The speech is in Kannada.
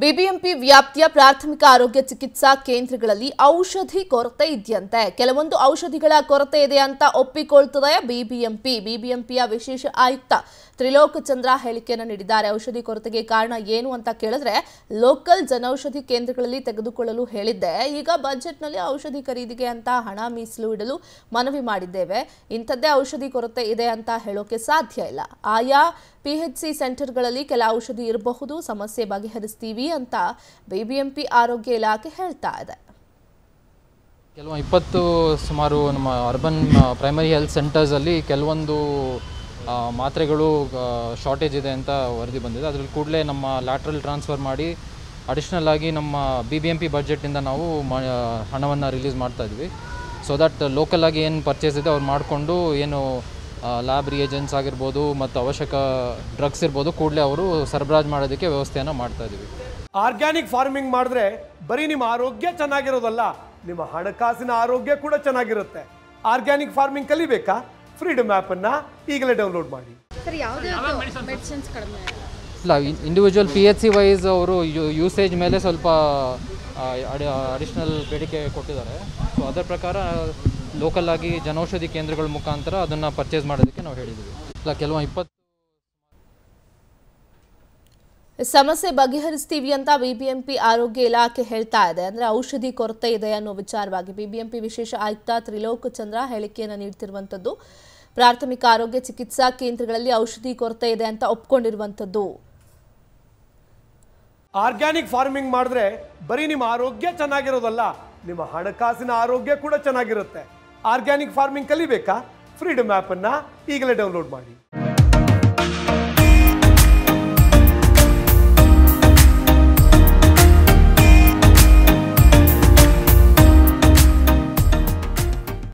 ಬಿಬಿಎಂಪಿ ವ್ಯಾಪ್ತಿಯ ಪ್ರಾಥಮಿಕ ಆರೋಗ್ಯ ಚಿಕಿತ್ಸಾ ಕೇಂದ್ರಗಳಲ್ಲಿ ಔಷಧಿ ಕೊರತೆ ಇದೆಯಂತೆ ಕೆಲವೊಂದು ಔಷಧಿಗಳ ಕೊರತೆ ಇದೆ ಅಂತ ಒಪ್ಪಿಕೊಳ್ತದೆ ಬಿಬಿಎಂಪಿ ಬಿಬಿಎಂಪಿಯ ವಿಶೇಷ ಆಯುಕ್ತ ತ್ರಿಲೋಕ್ ಚಂದ್ರ ಹೇಳಿಕೆಯನ್ನು ನೀಡಿದ್ದಾರೆ ಔಷಧಿ ಕೊರತೆಗೆ ಕಾರಣ ಏನು ಅಂತ ಕೇಳಿದ್ರೆ ಲೋಕಲ್ ಜನೌಷಧಿ ಕೇಂದ್ರಗಳಲ್ಲಿ ತೆಗೆದುಕೊಳ್ಳಲು ಹೇಳಿದ್ದೆ ಈಗ ಬಜೆಟ್ನಲ್ಲಿ ಔಷಧಿ ಖರೀದಿಗೆ ಅಂತ ಹಣ ಮೀಸಲು ಇಡಲು ಮನವಿ ಮಾಡಿದ್ದೇವೆ ಇಂಥದ್ದೇ ಔಷಧಿ ಕೊರತೆ ಇದೆ ಅಂತ ಹೇಳೋಕೆ ಸಾಧ್ಯ ಇಲ್ಲ ಆಯಾ ಪಿಎಚ್ಸಿ ಸೆಂಟರ್ಗಳಲ್ಲಿ ಕೆಲ ಔಷಧಿ ಇರಬಹುದು ಸಮಸ್ಯೆ ಬಗೆಹರಿಸ್ತೀವಿ ಅಂತ ಬಿಬಿಎಂಪಿ ಆರೋಗ್ಯ ಇಲಾಖೆ ಹೇಳ್ತಾ ಇದೆ ಕೆಲವು ಇಪ್ಪತ್ತು ಸುಮಾರು ನಮ್ಮ ಅರ್ಬನ್ ಪ್ರೈಮರಿ ಹೆಲ್ತ್ ಸೆಂಟರ್ಸಲ್ಲಿ ಕೆಲವೊಂದು ಆ, ಮಾತ್ರೆಗಳು ಶಾರ್ಟೇಜ್ ಇದೆ ಅಂತ ವರದಿ ಬಂದಿದೆ ಅದರಲ್ಲಿ ಕೂಡಲೇ ನಮ್ಮ ಲ್ಯಾಟ್ರಲ್ ಟ್ರಾನ್ಸ್ಫರ್ ಮಾಡಿ ಅಡಿಷ್ನಲ್ ಆಗಿ ನಮ್ಮ ಬಿ ಬಿ ಎಂ ಪಿ ಬಡ್ಜೆಟಿಂದ ನಾವು ಹಣವನ್ನು ರಿಲೀಸ್ ಮಾಡ್ತಾ ಇದ್ವಿ ಸೊ ದಟ್ ಲೋಕಲ್ ಆಗಿ ಏನು ಪರ್ಚೇಸ್ ಇದೆ ಅವ್ರು ಮಾಡಿಕೊಂಡು ಏನು ಲ್ಯಾಬ್ ರಿಯೇಜೆನ್ಸ್ ಆಗಿರ್ಬೋದು ಮತ್ತು ಅವಶ್ಯಕ ಡ್ರಗ್ಸ್ ಇರ್ಬೋದು ಕೂಡಲೇ ಅವರು ಸರಬರಾಜು ಮಾಡೋದಕ್ಕೆ ವ್ಯವಸ್ಥೆಯನ್ನು ಮಾಡ್ತಾ ಇದ್ದೀವಿ ಆರ್ಗ್ಯಾನಿಕ್ ಫಾರ್ಮಿಂಗ್ ಮಾಡಿದ್ರೆ ಬರೀ ನಿಮ್ಮ ಆರೋಗ್ಯ ಚೆನ್ನಾಗಿರೋದಲ್ಲ ನಿಮ್ಮ ಹಣಕಾಸಿನ ಆರೋಗ್ಯ ಕೂಡ ಚೆನ್ನಾಗಿರುತ್ತೆ ಆರ್ಗ್ಯಾನಿಕ್ ಫಾರ್ಮಿಂಗ್ ಕಲಿಬೇಕಾ ಫ್ರೀಡಮ್ ಅನ್ನ ಈಗಲೇ ಡೌನ್ಲೋಡ್ ಮಾಡಿ ಸರ್ ಯಾವುದೇ ಮೆಡಿಸಿನ್ಸ್ ಕಡಿಮೆ ಇಲ್ಲ individual P H C wise ಅವರು ಯೂಸೇಜ್ ಮೇಲೆ ಸ್ವಲ್ಪ ಅಡಿಷ್ನಲ್ ಬೇಡಿಕೆ ಕೊಟ್ಟಿದ್ದಾರೆ ಸೊ ಅದರ ಪ್ರಕಾರ ಲೋಕಲ್ ಆಗಿ ಜನೌಷಧಿ ಕೇಂದ್ರಗಳ ಮುಖಾಂತರ ಅದನ್ನು ಪರ್ಚೇಸ್ ಮಾಡೋದಕ್ಕೆ ನಾವು ಹೇಳಿದ್ದೀವಿ ಇಲ್ಲ ಕೆಲವು ಇಪ್ಪತ್ತು ಸಮಸ್ಯೆ ಬಗೆಹರಿಸ್ತೀವಿ ಅಂತ ಬಿಬಿಎಂಪಿ ಆರೋಗ್ಯ ಇಲಾಖೆ ಹೇಳ್ತಾ ಇದೆ ಅಂದ್ರೆ ಔಷಧಿ ಕೊರತೆ ಇದೆ ಅನ್ನೋ ವಿಚಾರವಾಗಿ ಬಿಬಿಎಂಪಿ ವಿಶೇಷ ಆಯುಕ್ತ ತ್ರಿಲೋಕ್ ಚಂದ್ರ ಹೇಳಿಕೆಯನ್ನು ನೀಡ್ತಿರುವಂಥದ್ದು ಪ್ರಾಥಮಿಕ ಆರೋಗ್ಯ ಚಿಕಿತ್ಸಾ ಕೇಂದ್ರಗಳಲ್ಲಿ ಔಷಧಿ ಕೊರತೆ ಇದೆ ಅಂತ ಒಪ್ಕೊಂಡಿರುವಂಥದ್ದು ಆರ್ಗ್ಯಾನಿಕ್ ಫಾರ್ಮಿಂಗ್ ಮಾಡಿದ್ರೆ ಬರೀ ನಿಮ್ಮ ಆರೋಗ್ಯ ಚೆನ್ನಾಗಿರೋದಲ್ಲ ನಿಮ್ಮ ಹಣಕಾಸಿನ ಆರೋಗ್ಯ ಕೂಡ ಚೆನ್ನಾಗಿರುತ್ತೆ ಆರ್ಗ್ಯಾನಿಕ್ ಫಾರ್ಮಿಂಗ್ ಕಲಿಬೇಕಾ ಫ್ರೀಡಮ್ ಅನ್ನ ಈಗಲೇ ಡೌನ್ಲೋಡ್ ಮಾಡಿ